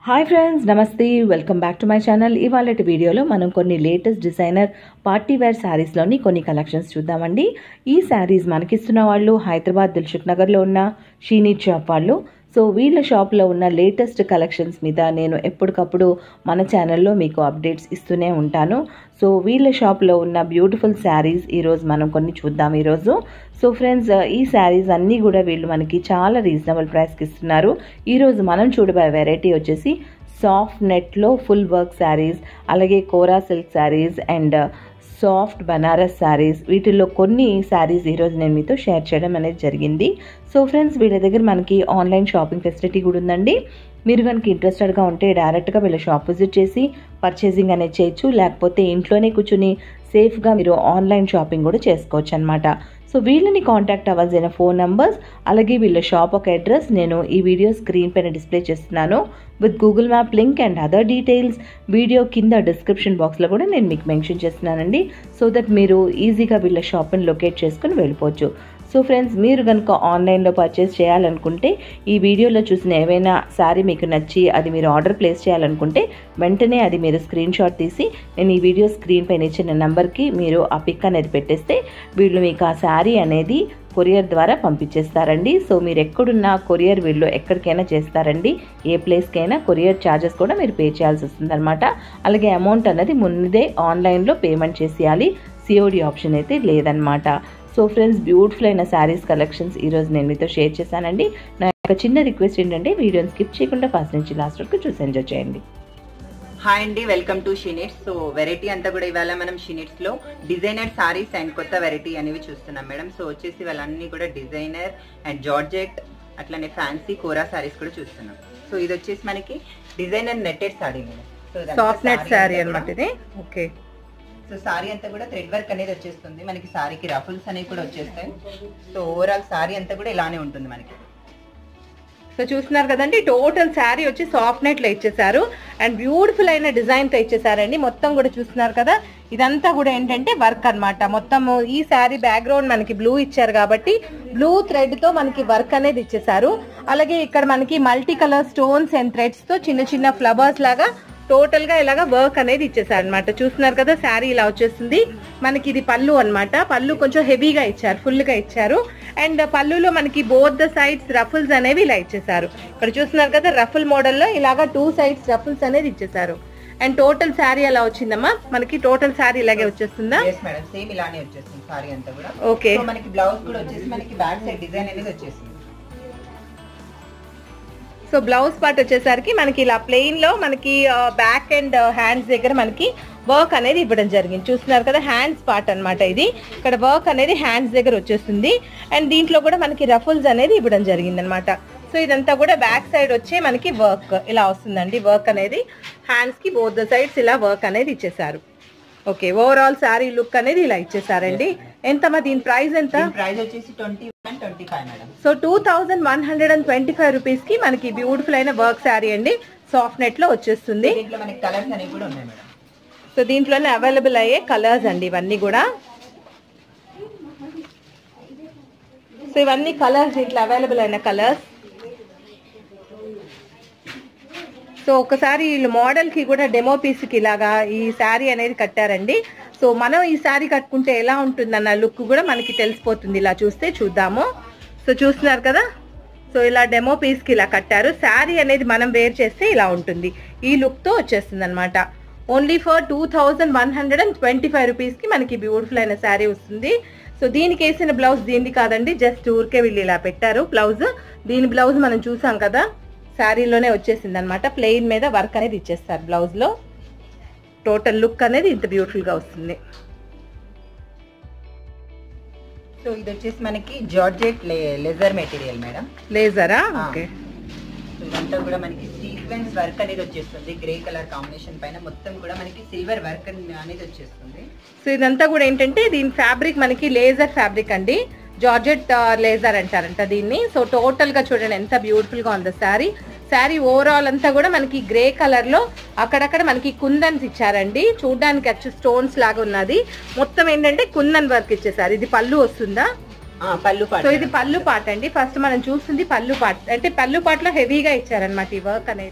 Hi friends నమస్తే welcome back to my channel ఇవాళ వీడియోలో మనం కొన్ని లేటెస్ట్ డిజైనర్ పార్టీ వేర్ శారీస్లోని కొన్ని కలెక్షన్స్ చూద్దామండి ఈ శారీస్ మనకిస్తున్న వాళ్ళు హైదరాబాద్ దిల్షుక్ నగర్లో ఉన్న షీనీట్ షాప్ వాళ్ళు సో వీళ్ళ షాప్లో ఉన్న లేటెస్ట్ కలెక్షన్స్ మీద నేను ఎప్పటికప్పుడు మన ఛానల్లో మీకు అప్డేట్స్ ఇస్తూనే ఉంటాను సో వీళ్ళ షాప్లో ఉన్న బ్యూటిఫుల్ శారీస్ ఈరోజు మనం కొన్ని చూద్దాం ఈరోజు సో ఫ్రెండ్స్ ఈ శారీస్ అన్నీ కూడా వీళ్ళు మనకి చాలా రీజనబుల్ ప్రైస్కి ఇస్తున్నారు ఈరోజు మనం చూడబోయే వెరైటీ వచ్చేసి సాఫ్ట్ నెట్లో ఫుల్ వర్క్ శారీస్ అలాగే kora silk sarees and soft Banaras sarees వీటిల్లో కొన్ని శారీస్ ఈరోజు నేను మీతో షేర్ చేయడం అనేది జరిగింది సో ఫ్రెండ్స్ వీళ్ళ దగ్గర మనకి ఆన్లైన్ షాపింగ్ ఫెసిలిటీ కూడా ఉందండి మీరు కనుక ఇంట్రెస్టెడ్గా ఉంటే డైరెక్ట్గా వీళ్ళ షాప్ విజిట్ చేసి పర్చేసింగ్ అనేది చేయొచ్చు లేకపోతే ఇంట్లోనే కూర్చుని సేఫ్గా మీరు ఆన్లైన్ షాపింగ్ కూడా చేసుకోవచ్చు అనమాట సో వీళ్ళని కాంటాక్ట్ అవ్వాల్సిన ఫోన్ నంబర్స్ అలాగే వీళ్ళ షాప్ ఒక అడ్రస్ నేను ఈ వీడియో స్క్రీన్ పైన డిస్ప్లే చేస్తున్నాను with Google map link and other details video కింద డిస్క్రిప్షన్ బాక్స్లో కూడా నేను మీకు మెన్షన్ చేస్తున్నానండి సో దట్ మీరు ఈజీగా వీళ్ళ షాప్ని లొకేట్ చేసుకుని వెళ్ళిపోవచ్చు సో ఫ్రెండ్స్ మీరు కనుక ఆన్లైన్లో పర్చేస్ చేయాలనుకుంటే ఈ వీడియోలో చూసిన ఏవైనా శారీ మీకు నచ్చి అది మీరు ఆర్డర్ ప్లేస్ చేయాలనుకుంటే వెంటనే అది మీరు స్క్రీన్ షాట్ తీసి నేను ఈ వీడియో స్క్రీన్ పైన ఇచ్చిన నెంబర్కి మీరు ఆ పిక్ అనేది పెట్టేస్తే వీళ్ళు మీకు ఆ శారీ అనేది కొరియర్ ద్వారా పంపించేస్తారండి సో మీరు ఎక్కడున్నా కొరియర్ వీళ్ళు ఎక్కడికైనా చేస్తారండి ఏ ప్లేస్కైనా కొరియర్ ఛార్జెస్ కూడా మీరు పే చేయాల్సి వస్తుందన్నమాట అలాగే అమౌంట్ అనేది ముందే ఆన్లైన్లో పేమెంట్ చేసేయాలి సిఓడి ఆప్షన్ అయితే లేదనమాట సో ఫ్రెండ్స్ బ్యూటిఫుల్ అయిన శారీస్ కలెక్షన్స్ ఈరోజు నేను మీతో షేర్ చేశానండి నా యొక్క చిన్న రిక్వెస్ట్ ఏంటంటే వీడియోని స్కిప్ చేయకుండా ఫస్ట్ నుంచి లాస్ట్ వరకు చూసి ఎంజాయ్ చేయండి హాయ్ అండి వెల్కమ్ టు షినిట్స్ సో వెరైటీ అంతా కూడా ఇవాళ మనం షినిట్స్ లో డిజైనర్ సారీస్ అండ్ కొత్త వెరైటీ అనేవి చూస్తున్నాం మేడం సో వచ్చేసి వాళ్ళన్నీ కూడా డిజైనర్ అండ్ జార్జెట్ అట్లనే ఫ్యాన్సీ కోరా సారీస్ కూడా చూస్తున్నాం సో ఇది వచ్చేసి మనకి designer netted saree madam so ఇదంతా సాఫ్ట్ నెట్ saree శారీ అంతా అనమాట కూడా- ఇది ఓకే సో సారీ అంతా కూడా థ్రెడ్ వర్క్ అనేది వచ్చేస్తుంది మనకి సారీకి రఫుల్స్ అనేవి కూడా వచ్చేస్తాయి సో ఓవరాల్ సారీ అంతా కూడా ఇలానే ఉంటుంది మనకి సో చూస్తున్నారు కదండి టోటల్ శారీ వచ్చి సాఫ్ట్ నెట్ లో ఇచ్చేసారు అండ్ బ్యూటిఫుల్ అయిన డిజైన్ తో ఇచ్చేసారండి మొత్తం కూడా చూస్తున్నారు కదా ఇదంతా కూడా ఏంటంటే వర్క్ అన్నమాట మొత్తం ఈ శారీ బ్యాక్గ్రౌండ్ మనకి బ్లూ ఇచ్చారు కాబట్టి బ్లూ థ్రెడ్ తో మనకి వర్క్ అనేది ఇచ్చేసారు అలాగే ఇక్కడ మనకి multi colour stones and threads తో చిన్న చిన్న ఫ్లవర్స్ లాగా టోటల్ గా ఇలాగా వర్క్ అనేది ఇచ్చేసారు అనమాట చూస్తున్నారు కదా శారీ ఇలా వచ్చేస్తుంది మనకి ఇది పళ్ళు అన్నమాట పళ్ళు కొంచెం హెవీగా ఇచ్చారు ఫుల్ గా ఇచ్చారు అండ్ పళ్ళులో మనకి బోత్ ద సైడ్స్ రఫుల్స్ అనేవి ఇలా ఇచ్చేసారు ఇక్కడ చూస్తున్నారు కదా రఫుల్ మోడల్లో ఇలాగా టూ సైడ్స్ రఫుల్స్ అనేది ఇచ్చేసారు అండ్ టోటల్ శారీ ఎలా వచ్చిందమ్మా మనకి టోటల్ శారీ ఇలాగే వచ్చేస్తుందా ఎస్ మేడం సేమ్ ఇలానే వచ్చేస్తుంది సారీ అంతా కూడా ఓకే సో మనకి బ్లౌజ్ కూడా వచ్చేసి మనకి బ్యాక్ సైడ్ డిజైన్ అనేది వచ్చేసింది సో బ్లౌజ్ పార్ట్ వచ్చేసరికి మనకి ఇలా ప్లెయిన్ లో మనకి బ్యాక్ అండ్ హ్యాండ్స్ దగ్గర మనకి వర్క్ అనేది ఇవ్వడం జరిగింది చూస్తున్నారు కదా హ్యాండ్స్ పార్ట్ అన్నమాట ఇది ఇక్కడ వర్క్ అనేది హ్యాండ్స్ దగ్గర వచ్చేస్తుంది అండ్ దీంట్లో కూడా మనకి రఫుల్స్ అనేది ఇవ్వడం జరిగింది అనమాట సో ఇదంతా కూడా బ్యాక్ సైడ్ వచ్చే మనకి వర్క్ ఇలా వస్తుందండి వర్క్ అనేది హ్యాండ్స్ కి బోత్ ద సైడ్స్ ఇలా వర్క్ అనేది ఇచ్చేసారు ఓకే ఓవరాల్ శారీ లుక్ అనేది ఇలా ఇచ్చేసారండి ఎంతమ్మా దీని ప్రైస్ ఎంత దీని ప్రైస్ వచ్చేసి twenty one twenty five madam so two thousand one hundred and twenty five rupees కి మనకి బ్యూటిఫుల్ అయిన వర్క్ శారీ అండి సాఫ్ట్ నెట్ లో వచ్చేస్తుంది దీంట్లో మనకి కలర్స్ అనేవి కూడా ఉన్నాయి మేడం సో దీంట్లోనే అవైలబుల్ అయ్యే కలర్స్ అండి ఇవన్నీ కూడా సో ఇవన్నీ కలర్స్ దీంట్లో అవైలబుల్ అయిన కలర్స్ సో ఒకసారి వీళ్ళు మోడల్ కి కూడా డెమో పీస్ కి ఇలాగా ఈ శారీ అనేది కట్టారండి సో మనం ఈ శారీ కట్టుకుంటే ఎలా ఉంటుందన్న లుక్ కూడా మనకి తెలిసిపోతుంది ఇలా చూస్తే చూద్దాము సో చూస్తున్నారు కదా సో ఇలా డెమో పీస్ కి ఇలా కట్టారు శారీ అనేది మనం వేర్ చేస్తే ఇలా ఉంటుంది ఈ లుక్ తో వచ్చేస్తుంది అనమాట only for two thousand one hundred and twenty five rupees కి మనకి బ్యూటిఫుల్ అయిన శారీ వస్తుంది సో దీనికి వేసిన బ్లౌజ్ దీనిది కాదండి జస్ట్ ఊరికే వీళ్ళు ఇలా పెట్టారు బ్లౌజ్ దీని బ్లౌజ్ మనం చూసాం కదా శారీలోనే వచ్చేసింది అనమాట ప్లెయిన్ మీద వర్క్ అనేది ఇచ్చేస్తారు బ్లౌజ్ లో టోటల్ లుక్ అనేది ఇంత బ్యూటిఫుల్ గా వస్తుంది సో ఇది వచ్చేసి మనకి జార్జెట్ లెజర్ మెటీరియల్ మేడం లేజరా ఆ. ఓకే సో ఇదంతా కూడా మనకి సీక్వెన్స్ వర్క్ అనేది వచ్చేస్తుంది గ్రే కలర్ కాంబినేషన్ పైన మొత్తం కూడా మనకి సిల్వర్ వర్క్ అనేది వచ్చేస్తుంది సో ఇదంతా కూడా ఏంటంటే దీని ఫ్యాబ్రిక్ మనకి లేజర్ ఫ్యాబ్రిక్ అండి జార్జెట్ లేజర్ అంటారంట దీన్ని సో టోటల్ గా చూడండి ఎంత బ్యూటిఫుల్ గా ఉందో శారీ శారీ ఓవరాల్ అంతా కూడా మనకి గ్రే కలర్ లో అక్కడక్కడ మనకి కుందన్స్ ఇచ్చారండి చూడడానికి వచ్చి స్టోన్స్ లాగా ఉన్నది మొత్తం ఏంటంటే కుందన్ వర్క్ ఇచ్చేసారు ఇది పళ్ళు వస్తుందా ఆ, పళ్ళు పాట సో ఇది పళ్ళు పాట అండి ఫస్ట్ మనం చూస్తుంది పళ్ళు పాట అంటే పళ్ళు పాటలో హెవీగా ఇచ్చారనమాట ఈ వర్క్ అనేది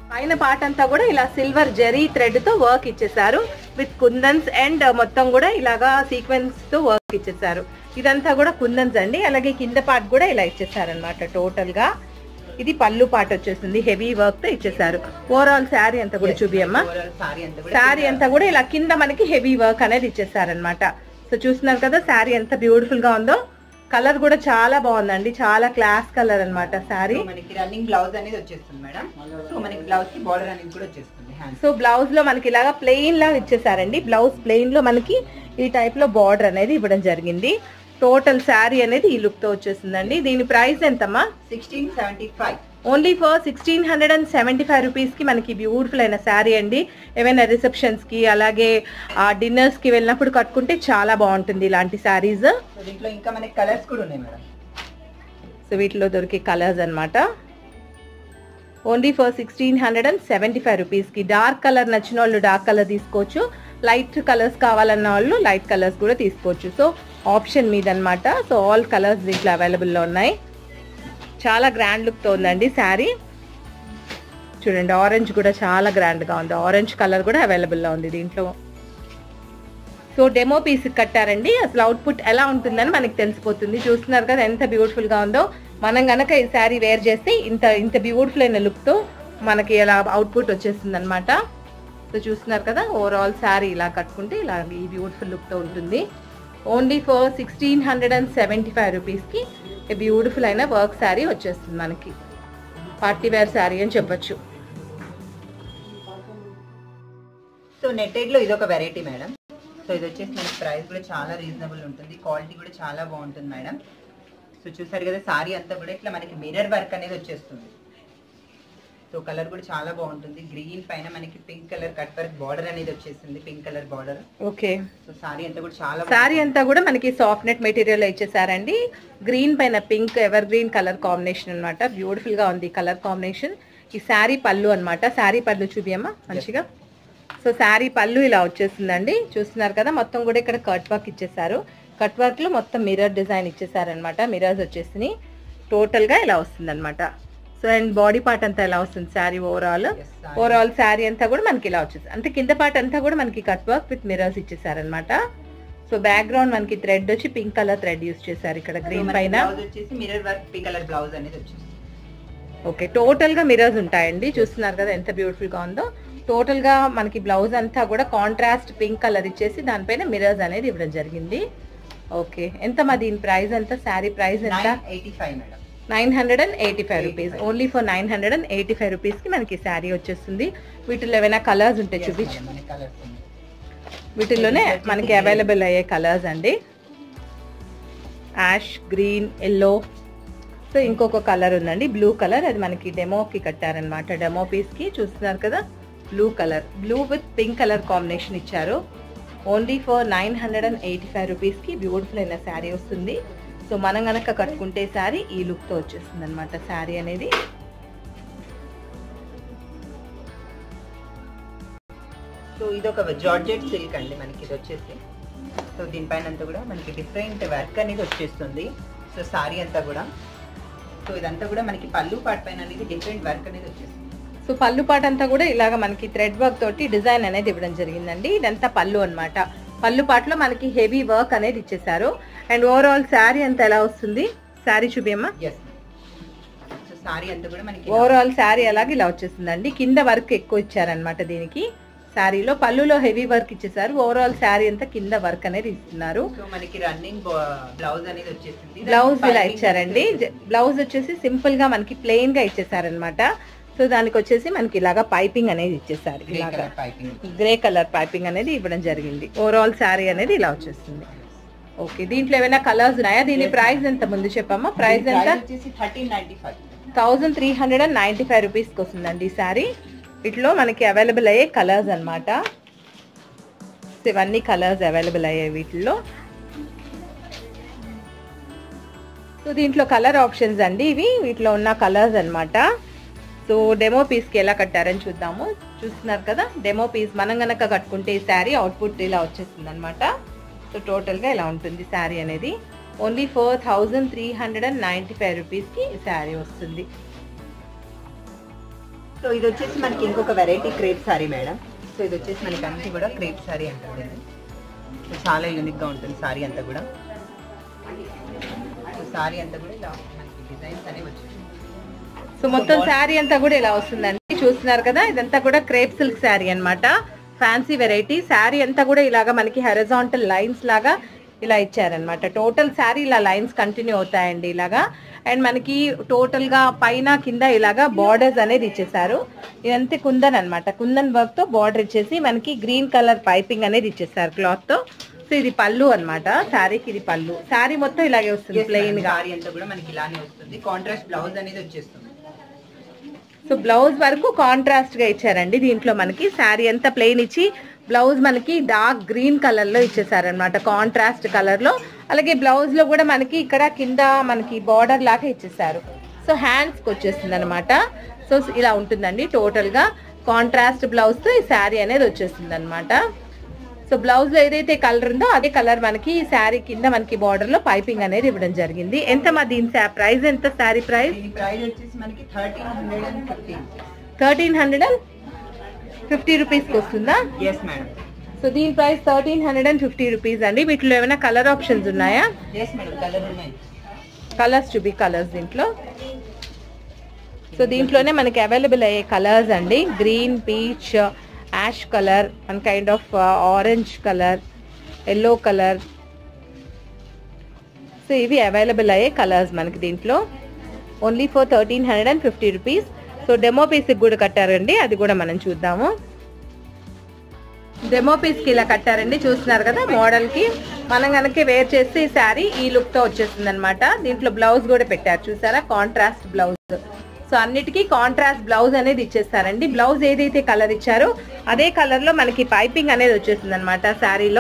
పైన పార్ట్ అంతా కూడా ఇలా సిల్వర్ జెరీ థ్రెడ్ తో వర్క్ ఇచ్చేసారు విత్ కుందన్స్ అండ్ మొత్తం కూడా ఇలాగా సీక్వెన్స్ తో వర్క్ ఇచ్చేసారు ఇదంతా కూడా కుందన్స్ అండి అలాగే కింద పార్ట్ కూడా ఇలా ఇచ్చేసారు అనమాట టోటల్ గా ఇది పళ్ళు పార్ట్ వచ్చేసింది హెవీ వర్క్ తో ఇచ్చేసారు ఓవరాల్ శారీ అంతా కూడా చూపియమ్మా సారీ అంతా కూడా శారీ అంతా కూడా ఇలా కింద మనకి హెవీ వర్క్ అనేది ఇచ్చేసారనమాట సో చూస్తున్నారు కదా శారీ ఎంత బ్యూటిఫుల్ గా ఉందో కలర్ కూడా చాలా బాగుందండి చాలా క్లాస్ కలర్ అన్నమాట శారీ సో మనకి రన్నింగ్ బ్లౌజ్ అనేది వచ్చేస్తుంది మేడం సో మనకి బ్లౌజ్ కి బార్డర్ అనేది కూడా వచ్చేస్తుంది హ్యాండ్ సో బ్లౌజ్ లో మనకి ఇలాగా ప్లెయిన్ లా ఇచ్చేసారండి బ్లౌజ్ ప్లెయిన్ లో మనకి ఈ టైప్ లో బార్డర్ అనేది ఇవ్వడం జరిగింది టోటల్ శారీ అనేది ఈ లుక్ తో వచ్చేసిందండి దీని ప్రైస్ ఎంతమ్మా sixteen seventy five only for sixteen hundred and seventy five రూపీస్కి మనకి బ్యూటిఫుల్ అయిన శారీ అండి ఏవైనా రిసెప్షన్స్కి అలాగే డిన్నర్స్కి వెళ్ళినప్పుడు కట్టుకుంటే చాలా బాగుంటుంది ఇలాంటి శారీస్ సో దీంట్లో ఇంకా మనకి కలర్స్ కూడా ఉన్నాయి మేడం సో వీటిలో దొరికే కలర్స్ అన్నమాట only for sixteen hundred and seventy five రూపీస్కి డార్క్ కలర్ నచ్చిన వాళ్ళు డార్క్ కలర్ తీసుకోవచ్చు లైట్ కలర్స్ కావాలన్న వాళ్ళు లైట్ కలర్స్ కూడా తీసుకోవచ్చు సో ఆప్షన్ మీద అనమాట సో ఆల్ కలర్స్ దీంట్లో అవైలబుల్లో ఉన్నాయి చాలా గ్రాండ్ లుక్తో ఉందండి శారీ చూడండి ఆరెంజ్ కూడా చాలా గ్రాండ్గా ఉంది ఆరెంజ్ కలర్ కూడా అవైలబుల్లో ఉంది దీంట్లో సో డెమో పీస్ కట్టారండి అసలు అవుట్పుట్ ఎలా ఉంటుందని మనకి తెలిసిపోతుంది చూస్తున్నారు కదా ఎంత బ్యూటిఫుల్ గా ఉందో మనం గనక ఈ శారీ వేర్ చేస్తే ఇంత ఇంత బ్యూటిఫుల్ అయిన లుక్ తో మనకి ఇలా అవుట్పుట్ వచ్చేస్తుంది అనమాట సో చూస్తున్నారు కదా ఓవరాల్ శారీ ఇలా కట్టుకుంటే ఇలా ఈ బ్యూటిఫుల్ లుక్ తో ఉంటుంది only for sixteen hundred and seventy five రూపీస్కి బ్యూటిఫుల్ అయిన వర్క్ శారీ వచ్చేస్తుంది మనకి పార్టీ వేర్ శారీ అని చెప్పొచ్చు సో నెట్టెడ్ లో ఇది ఒక వెరైటీ మేడం సో ఇది వచ్చేసి మనకి ప్రైస్ కూడా చాలా రీజనబుల్ ఉంటుంది క్వాలిటీ కూడా చాలా బాగుంటుంది మేడం సో చూసారు కదా సారీ అంతా కూడా ఇట్లా మనకి మిర్రర్ వర్క్ అనేది వచ్చేస్తుంది సో కలర్ కూడా చాలా బాగుంటుంది గ్రీన్ పైన మనకి pink colour cut work border అనేది వచ్చేసింది pink colour border okay so sorry అంతా కూడా చాలా శారీ అంతా కూడా మనకి సాఫ్ట్ నెట్ మెటీరియల్ ఇచ్చేసారండి గ్రీన్ పైన pink ever green colour combination అనమాట బ్యూటిఫుల్ గా ఉంది కలర్ కాంబినేషన్ ఈ శారీ పళ్ళు అన్నమాట శారీ పళ్ళు చూపియమ్మా మంచిగా సో శారీ పళ్ళు ఇలా వచ్చేసిందండి చూస్తున్నారు కదా మొత్తం కూడా ఇక్కడ కట్ వర్క్ ఇచ్చేసారు కట్ వర్క్ లో మొత్తం మిర్రర్ డిజైన్ ఇచ్చేసారనమాట మిర్రర్స్ వచ్చేసి టోటల్ గా ఇలా వస్తుంది అనమాట సో అండ్ బాడీ పార్ట్ అంతా ఎలా వస్తుంది saree overall Yes, saree. Overall saree అంతా కూడా మనకి ఇలా వచ్చేసి అంటే కింద పార్ట్ అంతా కూడా మనకి కట్ వర్క్ విత్ మిర్రర్స్ ఇచ్చేసారనమాట సో బ్యాక్గ్రౌండ్ మనకి థ్రెడ్ వచ్చి పింక్ కలర్ థ్రెడ్ యూస్ చేశారు ఇక్కడ గ్రీన్ పైన బ్లౌజ్ వచ్చేసి mirror work pink colour blouse అనేది వచ్చేసి ఓకే టోటల్ గా మిర్రర్స్ ఉంటాయండి చూస్తున్నారు కదా ఎంత బ్యూటిఫుల్ గా ఉందో టోటల్ గా మనకి బ్లౌజ్ అంతా కూడా కాంట్రాస్ట్ పింక్ కలర్ ఇచ్చేసి దానిపైన మిర్రర్స్ అనేది ఇవ్వడం జరిగింది ఓకే ఎంత మా దీని ప్రైస్ ఎంత శారీ ప్రైస్ ఎంత nine eighty five madam nine hundred and eighty five rupees only for nine hundred and eighty five rupees కి మనకి శారీ వచ్చేస్తుంది వీటిలో ఏమైనా కలర్స్ ఉంటాయి చూపించు మనకి కలర్స్ ఉన్నాయి వీటిల్లోనే మనకి అవైలబుల్ అయ్యే కలర్స్ అండి యాష్ గ్రీన్ ఎల్లో సో ఇంకొక కలర్ ఉందండి బ్లూ కలర్ అది మనకి డెమోకి కట్టారనమాట డెమో పీస్కి చూస్తున్నారు కదా blue colour blue with pink colour combination ఇచ్చారు only for nine hundred and eighty five రూపీస్కి బ్యూటిఫుల్ అయిన శారీ వస్తుంది సో మనం గనక కట్టుకుంటే శారీ ఈ లుక్తో వచ్చేస్తుంది అనమాట శారీ అనేది సో ఇది ఒక జార్జెట్ సిల్క్ అండి మనకి ఇది వచ్చేసి సో దీనిపైన అంతా కూడా మనకి డిఫరెంట్ వర్క్ అనేది వచ్చేస్తుంది సో సారీ అంతా కూడా సో ఇదంతా కూడా మనకి పళ్ళు పాట పైన అనేది డిఫరెంట్ వర్క్ అనేది వచ్చేస్తుంది సో పళ్ళు పాట అంతా కూడా ఇలాగ మనకి థ్రెడ్ వర్క్ తోటి డిజైన్ అనేది ఇవ్వడం జరిగిందండి ఇదంతా పళ్ళు అన్నమాట పళ్ళు పాటలో మనకి హెవీ వర్క్ అనేది ఇచ్చేసారు అండ్ ఓవరాల్ శారీ అంతా ఎలా వస్తుంది శారీ చూపియమ్మా ఎస్ సో సారీ అంతా కూడా మనకి ఓవరాల్ శారీ అలాగే ఇలా వచ్చేసిందండి కింద వర్క్ ఎక్కువ ఇచ్చారనమాట దీనికి శారీలో పళ్ళులో హెవీ వర్క్ ఇచ్చేసారు ఓవరాల్ శారీ అంతా కింద వర్క్ అనేది ఇస్తున్నారు సో మనకి రన్నింగ్ బ్లౌజ్ అనేది వచ్చేసింది బ్లౌజ్ ఇలా ఇచ్చారండి బ్లౌజ్ వచ్చేసి సింపుల్ గా మనకి ప్లెయిన్ గా ఇచ్చేసారనమాట సో దానికి వచ్చేసి మనకి ఇలాగా పైపింగ్ అనేది ఇచ్చేసారు ఇలాగా పైపింగ్ గ్రే కలర్ పైపింగ్ అనేది ఇవ్వడం జరిగింది ఓవరాల్ శారీ అనేది ఇలా వచ్చేస్తుంది ఓకే దీంట్లో ఏమైనా కలర్స్ ఉన్నాయా దీని ప్రైస్ ఎంత ముందు చెప్పమ్మా ప్రైస్ ఎంత వచ్చేసి thirteen ninety five thousand three hundred and ninety five రూపీస్కి వస్తుందండి ఈ శారీ వీటిలో మనకి అవైలబుల్ అయ్యే కలర్స్ అన్నమాట సో ఇవన్నీ కలర్స్ అవైలబుల్ అయ్యాయి వీటిల్లో సో దీంట్లో కలర్ ఆప్షన్స్ అండి ఇవి వీటిలో ఉన్న కలర్స్ అన్నమాట సో డెమో పీస్కి ఎలా కట్టారని చూద్దాము చూస్తున్నారు కదా డెమో పీస్ మనం గనక కట్టుకుంటే ఈ శారీ అవుట్పుట్ ఇలా వచ్చేస్తుంది అనమాట సో టోటల్గా ఇలా ఉంటుంది శారీ అనేది only four thousand three hundred and ninety five రూపీస్కి ఈ శారీ వస్తుంది సో ఇది వచ్చేసి మనకి ఇంకొక variety crepe saree madam so ఇది వచ్చేసి మనకి అన్ని కూడా క్రేప్ సారీ అంటారు దీన్ని. సో చాలా యూనిక్ గా ఉంటుంది సారీ అంతా కూడా సో సారీ అంతా కూడా ఇలా మనకి డిజైన్స్ అనేవి వచ్చేసి సో మొత్తం శారీ అంతా కూడా ఇలా వస్తుందండి చూస్తున్నారు కదా ఇదంతా కూడా క్రేప్ సిల్క్ శారీ అన్నమాట ఫ్యాన్సీ వెరైటీ శారీ అంతా కూడా ఇలాగా మనకి హెరజాంటల్ లైన్స్ లాగా ఇలా ఇచ్చారనమాట టోటల్ శారీ ఇలా లైన్స్ కంటిన్యూ అవుతాయండి ఇలాగా అండ్ మనకి టోటల్ గా పైన కింద ఇలాగా బార్డర్స్ అనేది ఇచ్చేసారు ఇదంతా కుందన్ అన్నమాట కుందన్ వర్క్ తో బార్డర్ ఇచ్చేసి మనకి గ్రీన్ కలర్ పైపింగ్ అనేది ఇచ్చేసారు క్లాత్ తో సో ఇది పళ్ళు అన్నమాట శారీకి ఇది పళ్ళు శారీ మొత్తం ఇలాగే వస్తుంది ప్లెయిన్ గా సారీ అంతా కూడా మనకి ఇలానే వస్తుంది కాంట్రాస్ట్ బ్లౌజ్ అనేది వచ్చేస్తుంది సో బ్లౌజ్ వరకు కాంట్రాస్ట్ గా ఇచ్చారండి దీంట్లో మనకి శారీ అంతా ప్లెయిన్ ఇచ్చి బ్లౌజ్ మనకి డార్క్ గ్రీన్ కలర్ లో ఇచ్చేసారనమాట కాంట్రాస్ట్ కలర్ లో అలాగే బ్లౌజ్ లో కూడా మనకి ఇక్కడ కింద మనకి బార్డర్ లాగా ఇచ్చేసారు సో హ్యాండ్స్ కి వచ్చేస్తుంది అనమాట సో ఇలా ఉంటుందండి టోటల్ గా కాంట్రాస్ట్ బ్లౌజ్ తో ఈ శారీ అనేది వచ్చేస్తుంది అనమాట సో బ్లౌజ్ లో ఏదైతే కలర్ ఉందో అదే కలర్ మనకి ఈ శారీ కింద మనకి బార్డర్ లో పైపింగ్ అనేది ఇవ్వడం జరిగింది ఎంత మా దీని ప్రైస్ ఎంత శారీ ప్రైస్ దీని ప్రైస్ వచ్చేసి మనకి thirteen hundred and fifteen thirteen hundred and fifty రూపీస్కి వస్తుందా ఎస్ మేడం సో దీని price thirteen hundred and fifty rupees అండి వీటిలో ఏమైనా కలర్ ఆప్షన్స్ ఉన్నాయా ఎస్ మేడం కలర్ ఉన్నాయి కలర్స్ చూపి కలర్స్ దీంట్లో సో దీంట్లోనే మనకి అవైలబుల్ అయ్యే కలర్స్ అండి green peach ash colour one kind of orange colour yellow colour so ఇవి అవైలబుల్ అయ్యే కలర్స్ మనకి దీంట్లో only for thirteen hundred and fifty rupees so demo పీస్కి కూడా కట్టారండి అది కూడా మనం చూద్దాము డెమో పీస్ కి ఇలా కట్టారండి చూస్తున్నారు కదా మోడల్ కి మనం కనుక వేర్ చేస్తే ఈ శారీ ఈ లుక్ తో వచ్చేస్తుంది అనమాట దీంట్లో బ్లౌజ్ కూడా పెట్టారు చూసారా కాంట్రాస్ట్ బ్లౌజ్ సో అన్నిటికీ కాంట్రాస్ట్ బ్లౌజ్ అనేది ఇచ్చేస్తారండి బ్లౌజ్ ఏదైతే కలర్ ఇచ్చారో అదే కలర్ లో మనకి పైపింగ్ అనేది వచ్చేస్తుంది అనమాట శారీలో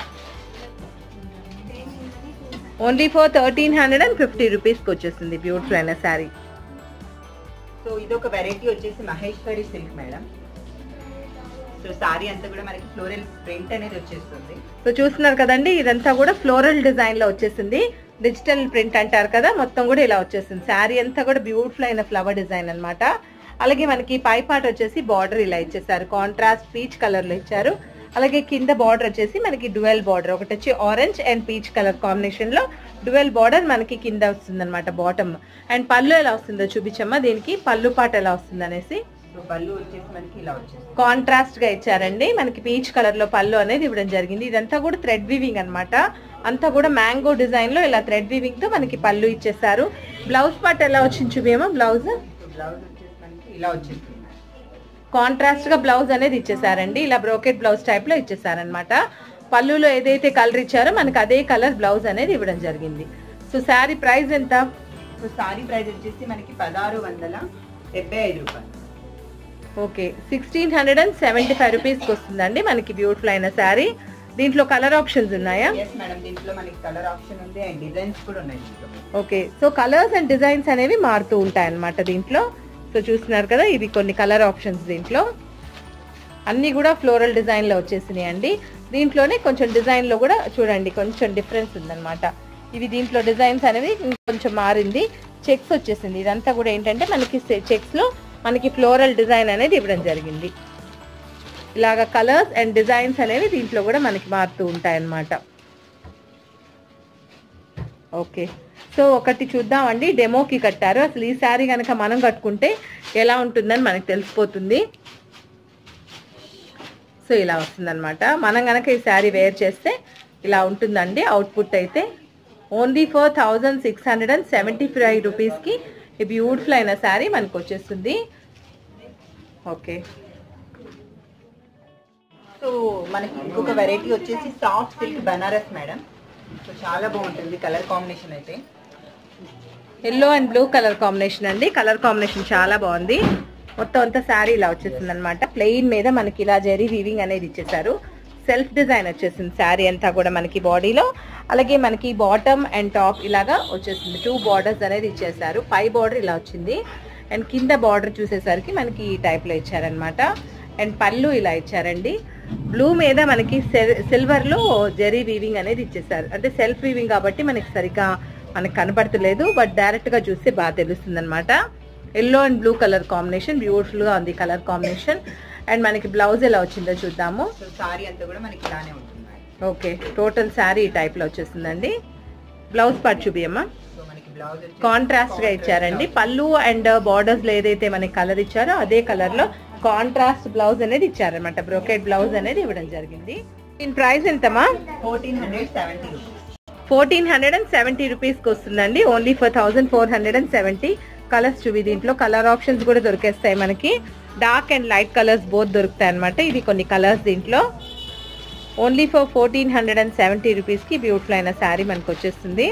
only for thirteen hundred and fifty రూపీస్కి వచ్చేస్తుంది బ్యూటిఫుల్ అయిన శారీ సో ఇది ఒక వెరైటీ వచ్చేసి Maheshwari silk madam so sorry అంతా కూడా మనకి ఫ్లోరల్ ప్రింట్ అనేది వచ్చేస్తుంది సో చూస్తున్నారు కదండి ఇదంతా కూడా ఫ్లోరల్ డిజైన్ లో వచ్చేసింది డిజిటల్ ప్రింట్ అంటారు కదా మొత్తం కూడా ఇలా వచ్చేసింది శారీ అంతా కూడా బ్యూటిఫుల్ అయిన ఫ్లవర్ డిజైన్ అన్నమాట అలాగే మనకి పై పార్ట్ వచ్చేసి బార్డర్ ఇలా ఇచ్చేసారు కాంట్రాస్ట్ పీచ్ కలర్ లో ఇచ్చారు అలాగే కింద బార్డర్ వచ్చేసి మనకి డ్యువెల్ బార్డర్ ఒకటి వచ్చి orange and peach colour combination లో డ్యువెల్ బార్డర్ మనకి కింద వస్తుంది అనమాట బాటమ్ అండ్ పళ్ళు ఎలా వస్తుందో చూపించమ్మా దీనికి పళ్ళు పాట ఎలా వస్తుంది అనేసి సో పళ్ళు వచ్చేసి మనకి ఇలా వచ్చేస్తుంది కాంట్రాస్ట్ గా ఇచ్చారండి మనకి పీచ్ కలర్ లో పళ్ళు అనేది ఇవ్వడం జరిగింది ఇదంతా కూడా థ్రెడ్ వీవింగ్ అన్నమాట అంతా కూడా మ్యాంగో డిజైన్ లో ఇలా థ్రెడ్ వీవింగ్ తో మనకి పళ్ళు ఇచ్చేసారు బ్లౌజ్ పార్ట్ ఎలా వచ్చింది చూపేమో బ్లౌజ్ సో బ్లౌజ్ వచ్చేసి మనకి ఇలా వచ్చేస్తుంది కాంట్రాస్ట్ గా బ్లౌజ్ అనేది ఇచ్చేసారండి ఇలా బ్రోకెట్ బ్లౌజ్ టైప్ లో ఇచ్చేసారనమాట పళ్ళులో ఏదైతే కలర్ ఇచ్చారో మనకి అదే కలర్ బ్లౌజ్ అనేది ఇవ్వడం జరిగింది సో శారీ ప్రైస్ ఎంత సో సారీ ప్రైస్ వచ్చేసి మనకి పదహారు వందల డెబ్బై ఐదు రూపాయలు okay sixteen hundred and seventy five రూపీస్కి వస్తుందండి మనకి బ్యూటిఫుల్ అయిన శారీ దీంట్లో కలర్ ఆప్షన్స్ ఉన్నాయా ఎస్ మేడం దీంట్లో మనకి కలర్ ఆప్షన్ ఉంది అండ్ డిజైన్స్ కూడా ఉన్నాయి దీంట్లో okay so colours and designs అనేవి మారుతూ ఉంటాయి అన్నమాట దీంట్లో సో చూస్తున్నారు కదా ఇవి కొన్ని కలర్ ఆప్షన్స్ దీంట్లో అన్నీ కూడా ఫ్లోరల్ డిజైన్లో వచ్చేసినాయి అండి దీంట్లోనే కొంచెం డిజైన్లో కూడా చూడండి కొంచెం డిఫరెన్స్ ఉందన్నమాట ఇవి దీంట్లో డిజైన్స్ అనేవి కొంచెం మారింది చెక్స్ వచ్చేసింది ఇదంతా కూడా ఏంటంటే మనకి చెక్స్లో మనకి ఫ్లోరల్ డిజైన్ అనేది ఇవ్వడం జరిగింది ఇలాగ కలర్స్ అండ్ డిజైన్స్ అనేవి దీంట్లో కూడా మనకి మారుతూ ఉంటాయి అన్నమాట ఓకే సో ఒకటి చూద్దామండి డెమోకి కట్టారు అసలు ఈ శారీ కనుక మనం కట్టుకుంటే ఎలా ఉంటుందని మనకు తెలిసిపోతుంది సో ఇలా వస్తుందన్నమాట మనం కనుక ఈ శారీ వేర్ చేస్తే ఇలా ఉంటుందండి అవుట్పుట్ అయితే only for thousand six hundred and seventy five రూపీస్కి ఈ బ్యూటిఫుల్ అయిన శారీ మనకు వచ్చేస్తుంది ఓకే సో మనకి ఇంకొక వెరైటీ వచ్చేసి soft silk Banaras madam so చాలా బాగుంటుంది కలర్ కాంబినేషన్ అయితే yellow and blue colour combination అండి కలర్ కాంబినేషన్ చాలా బాగుంది మొత్తం అంతా శారీ ఇలా వచ్చేసింది అనమాట ప్లెయిన్ మీద మనకి ఇలా జరీ వీవింగ్ అనేది ఇచ్చేసారు సెల్ఫ్ డిజైన్ వచ్చేసింది శారీ అంతా కూడా మనకి బాడీలో అలాగే మనకి బాటమ్ అండ్ టాప్ ఇలాగా వచ్చేసింది టూ బార్డర్స్ అనేది ఇచ్చేసారు పై బార్డర్ ఇలా వచ్చింది అండ్ కింద బార్డర్ చూసేసరికి మనకి ఈ టైప్లో ఇచ్చారనమాట అండ్ పళ్ళు ఇలా ఇచ్చారండి బ్లూ మీద మనకి సిల్వర్ లో జెరీ వీవింగ్ అనేది ఇచ్చేసారు అంటే సెల్ఫ్ వీవింగ్ కాబట్టి మనకి సరిగ్గా మనకి కనబడతలేదు బట్ డైరెక్ట్ గా చూస్తే బాగా తెలుస్తుంది అనమాట yellow and blue colour combination బ్యూటిఫుల్గా ఉంది కలర్ కాంబినేషన్ అండ్ మనకి బ్లౌజ్ ఎలా వచ్చిందో చూద్దాము సో సారీ అంతా కూడా మనకి ఇలానే ఉంటుంది మేడం ఓకే టోటల్ శారీ ఈ టైప్లో వచ్చేసిందండి బ్లౌజ్ పార్ట్ చూపియమ్మా సో మనకి బ్లౌజ్ వచ్చి కాంట్రాస్ట్ గా ఇచ్చారండి పళ్ళు అండ్ బార్డర్స్ లో ఏదైతే మనకి కలర్ ఇచ్చారో అదే కలర్ లో కాంట్రాస్ట్ బ్లౌజ్ అనేది ఇచ్చారనమాట బ్రోకెట్ బ్లౌజ్ అనేది ఇవ్వడం జరిగింది దీని ప్రైస్ ఎంతమా fourteen hundred seventy rupees fourteen hundred and seventy rupees కి వస్తుందండి only for thousand four hundred and seventy colours చూవి దీంట్లో కలర్ ఆప్షన్స్ కూడా దొరికేస్తాయి మనకి dark and light colours both దొరుకుతాయి అనమాట ఇది కొన్ని కలర్స్ దీంట్లో only for fourteen hundred and seventy రూపీస్కి బ్యూటిఫుల్ అయిన శారీ మనకు వచ్చేస్తుంది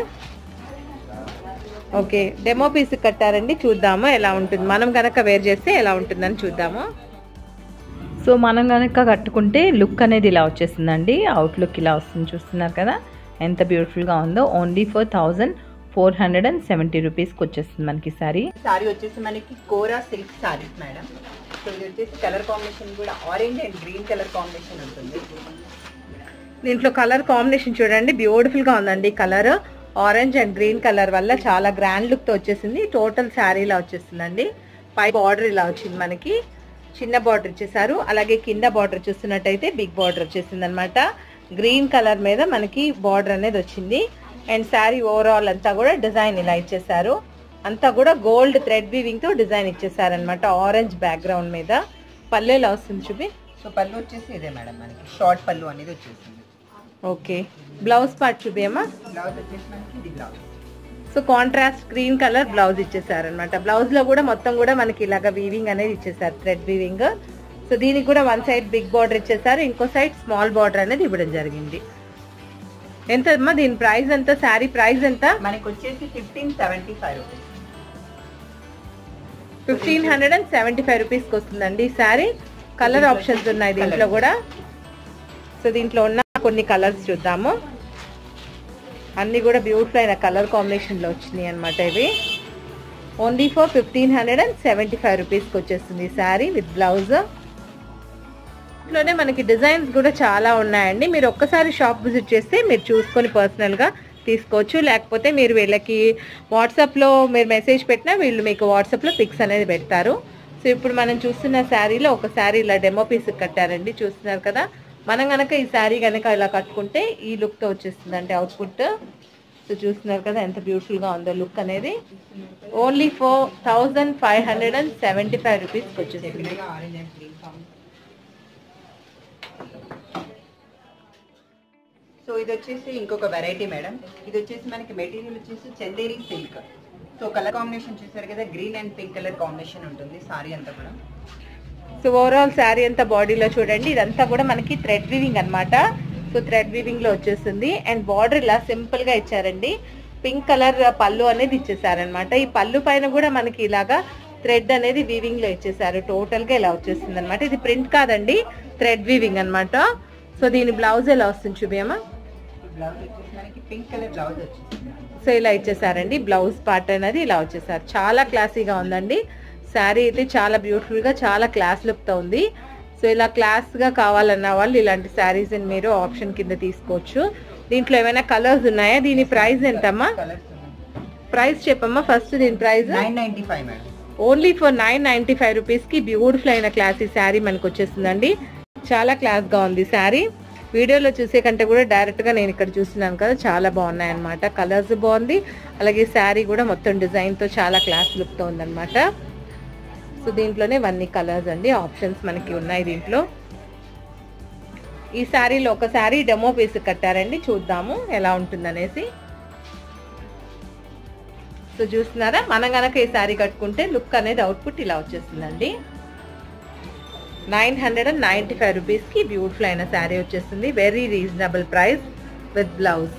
ఓకే డెమో పీస్ కట్టారండి చూద్దాము ఎలా ఉంటుంది మనం కనుక వేర్ చేస్తే ఎలా ఉంటుందని చూద్దాము సో మనం కనుక కట్టుకుంటే లుక్ అనేది ఇలా వచ్చేసిందండి అవుట్లుక్ ఇలా వస్తుంది చూస్తున్నారు కదా ఎంత బ్యూటిఫుల్గా ఉందో only for thousand four hundred and seventy రూపీస్కి వచ్చేస్తుంది మనకి సారీ సారీ వచ్చేసి మనకి kora silk sarees madam so ఇది వచ్చేసి కలర్ కాంబినేషన్ కూడా orange and green colour combination ఉంటుంది దీంట్లో కలర్ కాంబినేషన్ చూడండి బ్యూటిఫుల్ గా ఉందండి colour orange and green colour వల్ల చాలా గ్రాండ్ లుక్ తో వచ్చేసింది టోటల్ శారీ ఇలా వచ్చేసిందండి పై బార్డర్ ఇలా వచ్చింది మనకి చిన్న బార్డర్ ఇచ్చేసారు అలాగే కింద బార్డర్ చూస్తున్నట్టయితే బిగ్ బార్డర్ వచ్చేసింది అనమాట గ్రీన్ కలర్ మీద మనకి బార్డర్ అనేది వచ్చింది అండ్ శారీ ఓవరాల్ అంతా కూడా డిజైన్ ఇలా ఇచ్చేసారు అంతా కూడా గోల్డ్ థ్రెడ్ వీవింగ్ తో డిజైన్ ఇచ్చేసారు అనమాట ఆరెంజ్ బ్యాక్గ్రౌండ్ మీద పల్లె ఇలా వస్తుంది చూపి సో పళ్ళు వచ్చేసి ఇదే మేడం మనకి షార్ట్ పళ్ళు అనేది వచ్చేసింది ఓకే బ్లౌజ్ పార్ట్ చూపియమ్మా బ్లౌజ్ వచ్చేసి మనకి ఇది blouse so contrast green colour blouse ఇచ్చేసారు అనమాట బ్లౌజ్ లో కూడా మొత్తం కూడా మనకి ఇలాగ వీవింగ్ అనేది ఇచ్చేసారు థ్రెడ్ వీవింగ్ సో దీనికి కూడా వన్ సైడ్ బిగ్ బార్డర్ ఇచ్చేసారు ఇంకో సైడ్ స్మాల్ బార్డర్ అనేది ఇవ్వడం జరిగింది ఎంత అమ్మా దీని ప్రైస్ ఎంత శారీ ప్రైస్ ఎంత మనకి వచ్చేసి fifteen seventy five rupees fifteen hundred and seventy five రూపీస్కి వస్తుందండి ఈ శారీ కలర్ ఆప్షన్స్ ఉన్నాయి దీంట్లో కూడా సో దీంట్లో ఉన్న కొన్ని కలర్స్ చూద్దాము అన్ని కూడా బ్యూటిఫుల్ అయిన కలర్ కాంబినేషన్లో వచ్చినాయి అనమాట ఇవి only for fifteen hundred and seventy five రూపీస్కి వచ్చేస్తుంది ఈ శారీ విత్ బ్లౌజ్ ఇంట్లోనే మనకి డిజైన్స్ కూడా చాలా ఉన్నాయండి మీరు ఒక్కసారి షాప్ విజిట్ చేస్తే మీరు చూసుకొని పర్సనల్గా తీసుకోవచ్చు లేకపోతే మీరు వీళ్ళకి వాట్సాప్లో మీరు మెసేజ్ పెట్టినా వీళ్ళు మీకు వాట్సాప్లో పిక్స్ అనేది పెడతారు సో ఇప్పుడు మనం చూస్తున్న శారీలో ఒక శారీ ఇలా డెమో పీస్ కట్టారండి చూస్తున్నారు కదా మనం కనుక ఈ శారీ కనుక ఇలా కట్టుకుంటే ఈ లుక్తో వచ్చేస్తుంది అంటే అవుట్పుట్ సో చూస్తున్నారు కదా ఎంత బ్యూటిఫుల్గా ఉందో లుక్ అనేది only four thousand five hundred and seventy five రూపీస్కి వచ్చేసింది orange and green combination so ఇది వచ్చేసి ఇంకొక వెరైటీ మేడం ఇది వచ్చేసి మనకి మెటీరియల్ వచ్చేసి Chanderi silk so colour combination చూసారు కదా green and pink colour combination ఉంటుంది సారీ అంతా కూడా సో ఓవరాల్ శారీ అంతా బాడీలో చూడండి ఇదంతా కూడా మనకి థ్రెడ్ వీవింగ్ అన్నమాట సో థ్రెడ్ వీవింగ్ లో వచ్చేస్తుంది అండ్ బార్డర్ ఇలా సింపుల్ గా ఇచ్చారండి పింక్ కలర్ పళ్ళు అనేది ఇచ్చేసారనమాట ఈ పళ్ళు పైన కూడా మనకి ఇలాగా థ్రెడ్ అనేది వీవింగ్ లో ఇచ్చేసారు టోటల్ గా ఇలా వచ్చేస్తుంది అనమాట ఇది ప్రింట్ కాదండి థ్రెడ్ వీవింగ్ అన్నమాట సో దీని బ్లౌజ్ ఎలా వస్తుంది చూపియమ్మా బ్లౌజ్ వచ్చేసి మనకి పింక్ కలర్ బ్లౌజ్ వచ్చేసింది సో ఇలా ఇచ్చేసారండి బ్లౌజ్ పార్ట్ అనేది ఇలా వచ్చేసారు చాలా క్లాసీగా ఉందండి శారీ అయితే చాలా బ్యూటిఫుల్ గా చాలా క్లాస్ లుక్ తో ఉంది సో ఇలా క్లాస్ గా కావాలన్న వాళ్ళు ఇలాంటి శారీస్ మీరు ఆప్షన్ కింద తీసుకోవచ్చు దీంట్లో ఏమైనా కలర్స్ ఉన్నాయా దీని ప్రైస్ ఎంతమ్మా కలర్స్ ప్రైస్ చెప్పమ్మా ఫస్ట్ దీని price nine ninety five madam only for nine ninety five rupees కి బ్యూటిఫుల్ అయిన క్లాసీ శారీ మనకు వచ్చేస్తుందండి చాలా క్లాస్ గా ఉంది శారీ వీడియోలో చూసే కంటే కూడా డైరెక్ట్ గా నేను ఇక్కడ చూస్తున్నాను కదా చాలా బాగున్నాయి అనమాట కలర్స్ బాగుంది అలాగే శారీ కూడా మొత్తం డిజైన్ తో చాలా క్లాస్ లుక్ తో ఉందన్నమాట సో దీంట్లోనే ఇవన్నీ కలర్స్ అండి ఆప్షన్స్ మనకి ఉన్నాయి దీంట్లో ఈ శారీలో ఒక శారీ డెమో పీస్ కట్టారండి చూద్దాము ఎలా ఉంటుందనేసి సో చూస్తున్నారా మనం గనక ఈ శారీ కట్టుకుంటే లుక్ అనేది అవుట్పుట్ ఇలా వచ్చేస్తుందండి nine hundred and ninety five రూపీస్కి బ్యూటిఫుల్ అయిన శారీ వచ్చేస్తుంది very reasonable price with blouse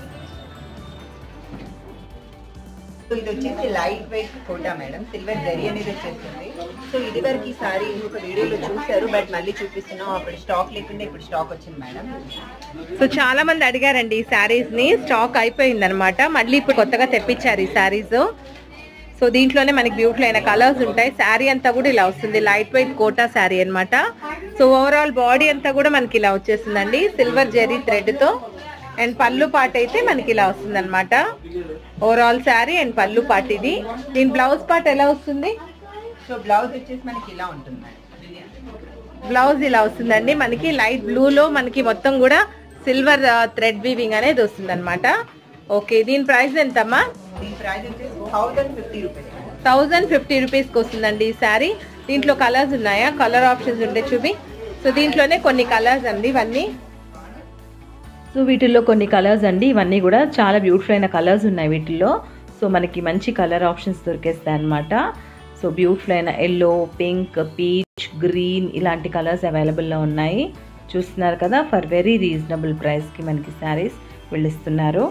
so ఇది వచ్చేసి light weight Kota madam silver zari అనేది వచ్చేస్తుంది సో ఇది వరకు ఈ సారీ ఇంకొక వీడియోలో చూశారు బట్ మళ్ళీ చూపిస్తున్నాం అప్పుడు స్టాక్ లేకుండా ఇప్పుడు స్టాక్ వచ్చింది మేడం సో చాలా మంది అడిగారండి ఈ శారీస్ ని స్టాక్ అయిపోయింది అనమాట మళ్ళీ ఇప్పుడు కొత్తగా తెప్పించారు ఈ శారీస్ సో దీంట్లోనే మనకి బ్యూటిఫుల్ అయిన కలర్స్ ఉంటాయి శారీ అంతా కూడా ఇలా వస్తుంది లైట్ వెయిట్ కోటా శారీ అన్నమాట సో ఓవరాల్ బాడీ అంతా కూడా మనకి ఇలా వచ్చేస్తుందండి సిల్వర్ జెరీ థ్రెడ్ తో అండ్ పళ్ళు పాట అయితే మనకి ఇలా వస్తుంది అనమాట ఓవరాల్ శారీ అండ్ పళ్ళు పాట ఇది దీని బ్లౌజ్ పార్ట్ ఎలా వస్తుంది సో బ్లౌజ్ వచ్చేసి మనకి ఇలా ఉంటుంది మేడం బ్లౌజ్ ఇలా వస్తుందండి మనకి లైట్ బ్లూలో మనకి మొత్తం కూడా సిల్వర్ థ్రెడ్ వీవింగ్ అనేది వస్తుంది అనమాట ఓకే దీని ప్రైస్ ఎంతమ్మా దీని ప్రైస్ వచ్చేసి thousand fifty rupees thousand fifty రూపీస్కి వస్తుందండి ఈ శారీ దీంట్లో కలర్స్ ఉన్నాయా కలర్ ఆప్షన్స్ ఉంటే చూపి సో దీంట్లోనే కొన్ని కలర్స్ అండి ఇవన్నీ సో వీటిల్లో కొన్ని కలర్స్ అండి ఇవన్నీ కూడా చాలా బ్యూటిఫుల్ అయిన కలర్స్ ఉన్నాయి వీటిల్లో సో మనకి మంచి కలర్ ఆప్షన్స్ దొరికేస్తాయి అనమాట సో బ్యూటిఫుల్ అయిన ఎల్లో పింక్ పీచ్ గ్రీన్ ఇలాంటి కలర్స్ అవైలబుల్లో ఉన్నాయి చూస్తున్నారు కదా ఫర్ వెరీ రీజనబుల్ ప్రైస్కి మనకి శారీస్ వెళ్ళిస్తున్నారు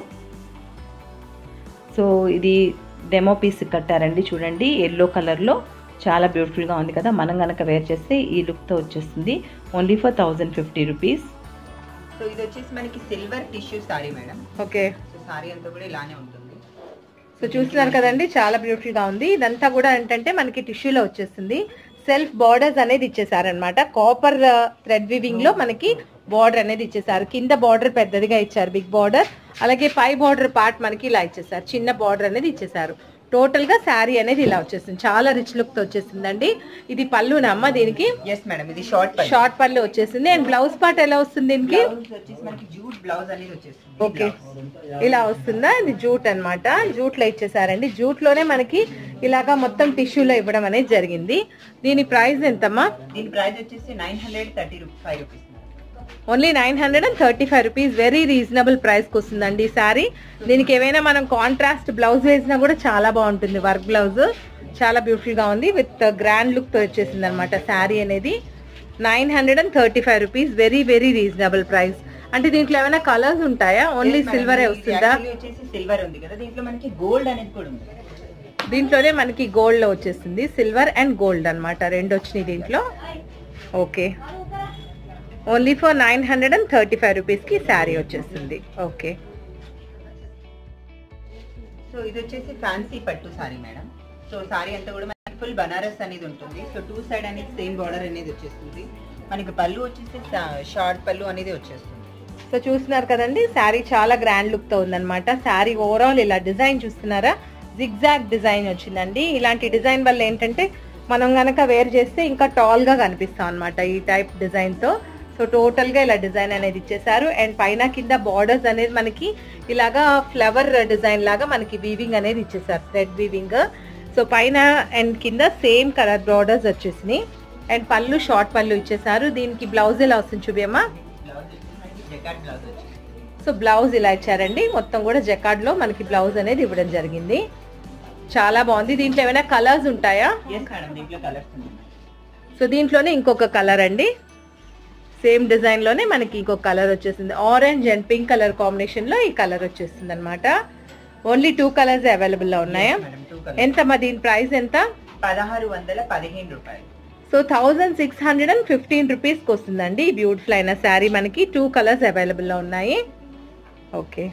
సో ఇది డెమో పీస్ కట్టారండి చూడండి ఎల్లో కలర్లో చాలా బ్యూటిఫుల్గా ఉంది కదా మనం కనుక వేర్ చేస్తే ఈ లుక్తో వచ్చేస్తుంది only for thousand fifty rupees so ఇది వచ్చేసి మనకి silver tissue sari madam okay so sorry అంతా కూడా ఇలానే ఉంటుంది సో చూస్తున్నారు కదండి చాలా బ్యూటిఫుల్ గా ఉంది ఇదంతా కూడా ఏంటంటే మనకి టిష్యూలో వచ్చేస్తుంది సెల్ఫ్ బార్డర్స్ అనేది ఇచ్చేసారనమాట కాపర్ థ్రెడ్ వివింగ్ లో మనకి బార్డర్ అనేది ఇచ్చేసారు కింద బార్డర్ పెద్దదిగా ఇచ్చారు బిగ్ బార్డర్ అలాగే పై బార్డర్ పార్ట్ మనకి ఇలా ఇచ్చేసారు చిన్న బార్డర్ అనేది ఇచ్చేసారు టోటల్ గా శారీ అనేది ఇలా వచ్చేస్తుంది చాలా రిచ్ లుక్ తో వచ్చేసిందండి ఇది పళ్ళునమ్మ దీనికి ఎస్ మేడం ఇది షార్ట్ పై షార్ట్ పళ్ళు వచ్చేసింది అండ్ బ్లౌజ్ పార్ట్ ఎలా వస్తుంది దీనికి బ్లౌజ్ వచ్చేసి మనకి జూట్ బ్లౌజ్ అనేది వచ్చేస్తుంది ఓకే ఇలా వస్తుందా ఇది జూట్ అన్నమాట జూట్ లో ఇచ్చేసారండి జూట్ లోనే మనకి ఇలాగా మొత్తం టిష్యూలో ఇవ్వడం అనేది జరిగింది దీని ప్రైస్ ఎంతమ్మా దీని ప్రైస్ వచ్చేసి nine hundred thirty five rupees only nine hundred and thirty five rupees very reasonable price కి వస్తుందండి ఈ సారీ దీనికి ఏమైనా మనం కాంట్రాస్ట్ బ్లౌజ్ వేసినా కూడా చాలా బాగుంటుంది వర్క్ బ్లౌజ్ చాలా బ్యూటిఫుల్ గా ఉంది విత్ గ్రాండ్ లుక్ తో వచ్చేసింది అనమాట శారీ అనేది nine hundred and thirty five rupees very very reasonable price అంటే దీంట్లో ఏమైనా కలర్స్ ఉంటాయా ఓన్లీ సిల్వరే వస్తుందా వచ్చేసి సిల్వర్ ఉంది కదా దీంట్లో మనకి గోల్డ్ అనేది కూడా ఉంది దీంట్లోనే మనకి గోల్డ్ లో వచ్చేస్తుంది సిల్వర్ అండ్ గోల్డ్ అన్నమాట రెండు వచ్చినాయి దీంట్లో okay only for nine hundred and thirty five rupees కి శారీ వచ్చేస్తుంది ఓకే సో ఇది వచ్చేసి ఫ్యాన్సీ పట్టు సారీ మేడం సో సారీ అంతా కూడా మనకి ఫుల్ బనారస్ అనేది ఉంటుంది సో టూ సైడ్ అనేది సేమ్ బార్డర్ అనేది వచ్చేస్తుంది మనకి పళ్ళు వచ్చేసి షార్ట్ పళ్ళు అనేది వచ్చేస్తుంది సో చూస్తున్నారు కదండి శారీ చాలా గ్రాండ్ లుక్ తో ఉందన్నమాట శారీ ఓవరాల్ ఇలా డిజైన్ చూస్తున్నారా జిగ్జాగ్ డిజైన్ వచ్చిందండి ఇలాంటి డిజైన్ వల్ల ఏంటంటే మనం గనక వేర్ చేస్తే ఇంకా టాల్ గా కనిపిస్తాం అనమాట ఈ టైప్ డిజైన్ తో సో టోటల్ గా ఇలా డిజైన్ అనేది ఇచ్చేసారు అండ్ పైన కింద బార్డర్స్ అనేది మనకి ఇలాగా ఫ్లవర్ డిజైన్ లాగా మనకి వీవింగ్ అనేది ఇచ్చేసారు థ్రెడ్ వీవింగ్ సో పైన అండ్ కింద సేమ్ కలర్ బార్డర్స్ వచ్చేసినాయి అండ్ పళ్ళు షార్ట్ పళ్ళు ఇచ్చేసారు దీనికి బ్లౌజ్ ఎలా వస్తుంది చూబియమ్మా బ్లౌజ్ వచ్చేసి మనకి జకాట్ బ్లౌజ్ వచ్చింది సో బ్లౌజ్ ఇలా ఇచ్చారండి మొత్తం కూడా జకాడ్ లో మనకి బ్లౌజ్ అనేది ఇవ్వడం జరిగింది చాలా బాగుంది దీంట్లో ఏమైనా కలర్స్ ఉంటాయా ఎస్ మేడం దీంట్లో కలర్స్ ఉంది సో దీంట్లోనే ఇంకొక కలర్ అండి సేమ్ డిజైన్ లోనే మనకి ఇంకొక కలర్ వచ్చేసింది orange and pink colour combination లో ఈ కలర్ వచ్చేస్తుంది అనమాట ఓన్లీ టూ కలర్స్ అవైలబుల్ లో ఉన్నాయా మేడం టూ కలర్ ఎంత మా దీని ప్రైస్ ఎంత పదహారు వందల పదిహేను రూపాయలు so thousand six hundred and fifteen రూపీస్కి వస్తుందండి బ్యూటిఫుల్ అయిన శారీ మనకి టూ కలర్స్ అవైలబుల్లో ఉన్నాయి ఓకే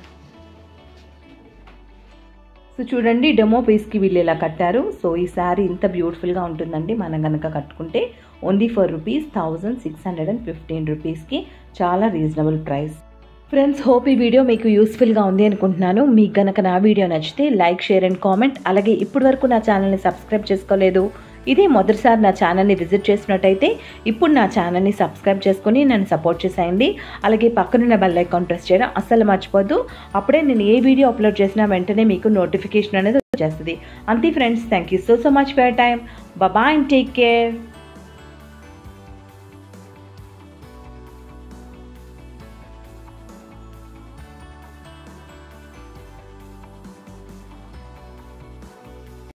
సో చూడండి డెమో పీస్కి వీళ్ళు ఇలా కట్టారు సో ఈ శారీ ఇంత బ్యూటిఫుల్గా ఉంటుందండి మనం కనుక కట్టుకుంటే only for rupees thousand six hundred and fifteen రూపీస్కి చాలా రీజనబుల్ ప్రైస్ ఫ్రెండ్స్ హోప్ ఈ వీడియో మీకు యూస్ఫుల్గా ఉంది అనుకుంటున్నాను మీకు గనక నా వీడియో నచ్చితే లైక్ షేర్ అండ్ కామెంట్ అలాగే ఇప్పటి వరకు నా ఛానల్ని సబ్స్క్రైబ్ చేసుకోలేదు ఇదే మొదటిసారి నా ఛానల్ని విజిట్ చేసినట్టయితే ఇప్పుడు నా ఛానల్ని సబ్స్క్రైబ్ చేసుకొని నన్ను సపోర్ట్ చేసేయండి అలాగే పక్కనున్న బెల్ ఐకాన్ ప్రెస్ చేయడం అస్సలు మర్చిపోద్దు అప్పుడే నేను ఏ వీడియో అప్లోడ్ చేసినా వెంటనే మీకు నోటిఫికేషన్ అనేది వచ్చేస్తుంది అంతే friends thank you so so much for time bye and take care